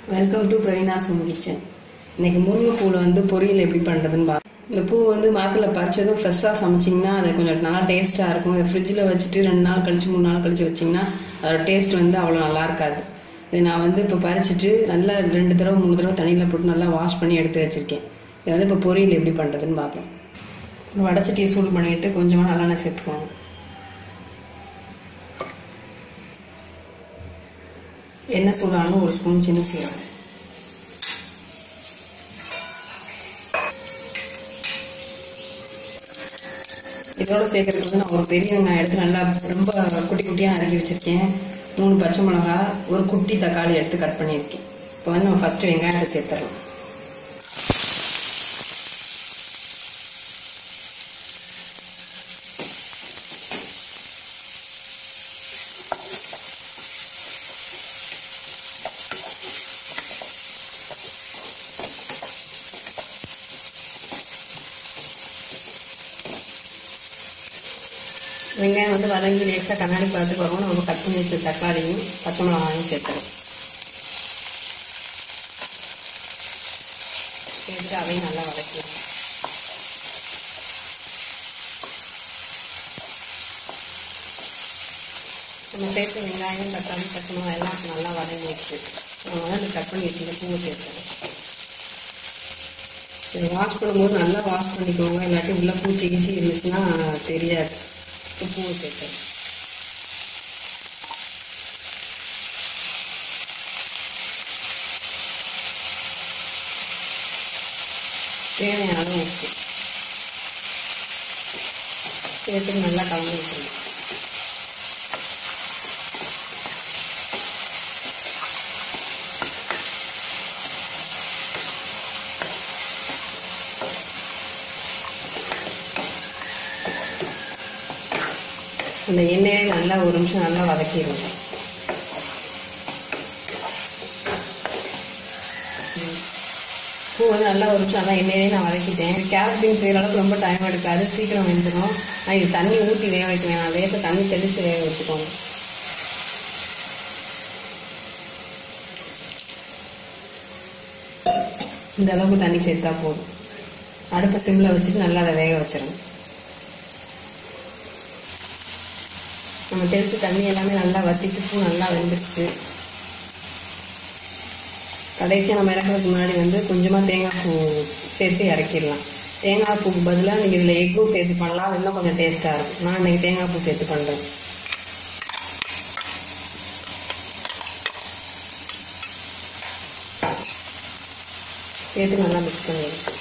welcome to Praveena's home kitchen இன்னைக்கு முருங்கைப்பூவில் வந்து பொரியல் எப்படி பண்ணுறதுன்னு பார்க்க இந்த பூ வந்து மரத்தில் பறிச்சதும் ஃப்ரெஷ்ஷாக சமைச்சிங்கன்னா அது கொஞ்சம் நல்லா டேஸ்ட்டாக இருக்கும் இதை ஃப்ரிட்ஜில் வச்சுட்டு ரெண்டு நாள் கழிச்சு மூணு நாள் கழிச்சு வச்சிங்கன்னா அதோட டேஸ்ட் வந்து அவ்வளோ நல்லா இருக்காது இது நான் வந்து இப்போ பறிச்சிட்டு நல்லா ரெண்டு தடவை மூணு தடவை தண்ணியில் போட்டு நல்லா வாஷ் பண்ணி எடுத்து வச்சுருக்கேன் இது வந்து இப்போ பொரியல் எப்படி பண்ணுறதுன்னு பார்க்கலாம் வடச்சட்டியை சூடு பண்ணிட்டு கொஞ்சமாக நல்லெண்ணெய் சேர்த்துக்கோங்க எண்ணெய் சூடானதும் ஒரு ஸ்பூன் சின்ன சீரகம் இதோட சேர்க்கறதுக்கு வந்து நான் ஒரு பெரிய வெங்காயம் எடுத்து நல்லா ரொம்ப குட்டி குட்டியாக நறுக்கி வச்சுருக்கேன் மூணு பச்சை மிளகா ஒரு குட்டி தக்காளி எடுத்து கட் பண்ணியிருக்கேன் இப்போ வந்து நம்ம ஃபஸ்ட்டு வெங்காயத்தை சேர்த்துடலாம் வெங்காயம் வந்து வதங்கி லேசாக கண்ணாடி பழத்துக்கு வரும் நம்ம கட் பண்ணி வச்ச தக்காளியும் பச்சை மிளகாயும் சேர்த்துறோம் சேர்த்துட்டு அதையும் நல்லா வதக்கலாம் நம்ம சேர்த்து வெங்காயம் தக்காளி பச்சை மிளகாய் எல்லாம் நல்லா வதங்கிடுச்சு நம்ம வந்து அந்த கட் பண்ணி வச்சுருக்க பூவை சேர்த்துறோம் இது வாஷ் பண்ணும்போது நல்லா வாஷ் பண்ணிக்கோங்க இல்லாட்டி உள்ள பூச்சி கீச்சி இருந்துச்சுன்னா தெரியாது பூவை சேர்த்தேன் தேவையான அளவு உப்பு சேர்த்து நல்லா கலந்து விட்டுருங்க அந்த எண்ணெயை நல்லா ஒரு நிமிஷம் நல்லா வதக்கிடுங்க பூ வந்து நல்லா ஒரு நிமிஷம் நல்லா எண்ணெயே நான் வதக்கிட்டேன் கேரட் பீன்ஸ் செய்கிற அளவுக்கு ரொம்ப டைம் எடுக்காது சீக்கிரம் வெந்துடும் நான் இது தண்ணி ஊற்றி வேக வைக்க வேணாம் லேசாக தண்ணி தெளித்து வேக வச்சுக்கோங்க இந்த அளவுக்கு தண்ணி சேர்த்தா போதும் அடுப்பை சிம்மில் வச்சுட்டு நல்லா அதை வேக வச்சிருங்க நம்ம தெளித்து தண்ணி எல்லாமே நல்லா வத்திட்டு பூ நல்லா வெந்துருச்சு கடைசியாக நம்ம இறக்குறதுக்கு முன்னாடி வந்து கொஞ்சமாக தேங்காய் பூ சேர்த்து இறக்கிடலாம் தேங்காய் பூக்கு பதிலாக நீங்கள் இதில் எக்கும் சேர்த்து பண்ணலாம் இன்னும் கொஞ்சம் டேஸ்ட்டாக இருக்கும் நான் இன்றைக்கி தேங்காய் பூ சேர்த்து பண்ணுறேன் சேர்த்து நல்லா மிக்ஸ் பண்ணிடுங்க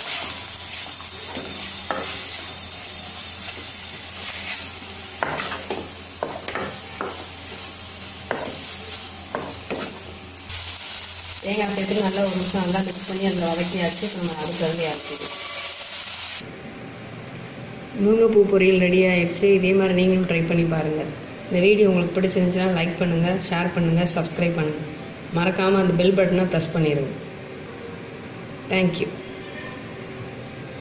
தேங்காய் சேர்த்து நல்லா ஒரு நிமிஷம் நல்லா மிக்ஸ் பண்ணி அதில் வதக்கியாச்சு நம்ம அடுப்பில் இறக்கிடுவோம் முருங்கைப்பூ பொரியல் ரெடி ஆயிடுச்சு இதே மாதிரி நீங்களும் ட்ரை பண்ணி பாருங்கள் இந்த வீடியோ உங்களுக்கு பிடிச்சிருந்துச்சுன்னா லைக் பண்ணுங்கள் ஷேர் பண்ணுங்கள் சப்ஸ்கிரைப் பண்ணுங்கள் மறக்காமல் அந்த பெல் பட்டனை ப்ரெஸ் பண்ணிடுங்க தேங்க்யூ